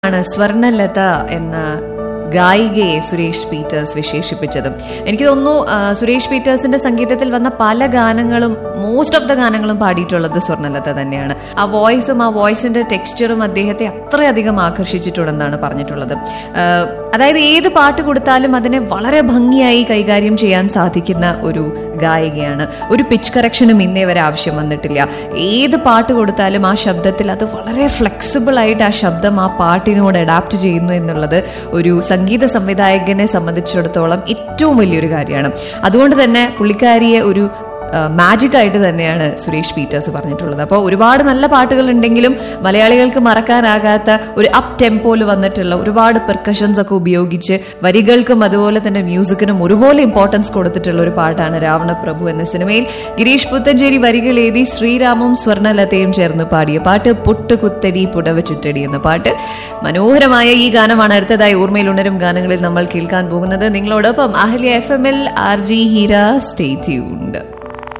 ആണ് സ്വർണലത എന്ന ഗായികയെ സുരേഷ് പീറ്റേഴ്സ് വിശേഷിപ്പിച്ചത് എനിക്ക് തോന്നുന്നു ആ, സുരേഷ് പീറ്റേഴ്സിന്റെ സംഗീതത്തിൽ വന്ന പല ഗാനങ്ങളും മോസ്റ്റ് ഓഫ് ദ ഗാനങ്ങളും പാടിയിട്ടുള്ളത് സ്വർണലത തന്നെയാണ് ആ വോയിസും ആ വോയിസിന്റെ ടെക്സ്ചറും അദ്ദേഹത്തെ അത്രയധികം ആകർഷിച്ചിട്ടുണ്ടെന്നാണ് പറഞ്ഞിട്ടുള്ളത് ആ, അതായത് ഏത് പാട്ട് കൊടുത്താലും അതിനെ വളരെ ഭംഗിയായി കൈകാര്യം ചെയ്യാൻ സാധിക്കുന്ന ഒരു ഗായികയാണ് ഒരു പിച്ച് കറക്ഷനും ഇന്നേ വരെ ആവശ്യം വന്നിട്ടില്ല ഏത് പാട്ട് കൊടുത്താലും ആ ശബ്ദത്തിൽ അത് വളരെ ഫ്ലെക്സിബിൾ ആയിട്ട് ആ ശബ്ദം ആ പാട്ടിനോട് അഡാപ്റ്റ് ചെയ്യുന്നു എന്നുള്ളത് ഒരു സംഗീത സംവിധായകനെ സംബന്ധിച്ചിടത്തോളം ഏറ്റവും വലിയൊരു കാര്യമാണ് അതുകൊണ്ട് തന്നെ പുള്ളിക്കാരിയെ ഒരു മാജിക് ആയിട്ട് തന്നെയാണ് സുരേഷ് പീറ്റേഴ്സ് പറഞ്ഞിട്ടുള്ളത് അപ്പോൾ ഒരുപാട് നല്ല പാട്ടുകൾ ഉണ്ടെങ്കിലും മലയാളികൾക്ക് മറക്കാനാകാത്ത ഒരു അപ്പ് ടെമ്പോയിൽ വന്നിട്ടുള്ള ഒരുപാട് പെർക്കഷൻസ് ഒക്കെ ഉപയോഗിച്ച് വരികൾക്കും അതുപോലെ തന്നെ മ്യൂസിക്കിനും ഒരുപോലെ ഇമ്പോർട്ടൻസ് കൊടുത്തിട്ടുള്ള ഒരു പാട്ടാണ് രാവണപ്രഭു എന്ന സിനിമയിൽ ഗിരീഷ് പുത്തഞ്ചേരി വരികൾ എഴുതി ശ്രീരാമും സ്വർണലതയും ചേർന്ന് പാടിയ പാട്ട് പുട്ട് കുത്തടി പുടവ ചുറ്റടി എന്ന പാട്ട് മനോഹരമായ ഈ ഗാനമാണ് അടുത്തതായി ഓർമ്മയിൽ ഉണരും ഗാനങ്ങളിൽ നമ്മൾ കേൾക്കാൻ പോകുന്നത് നിങ്ങളോടൊപ്പം Ahalya F M L R G Heera stay tuned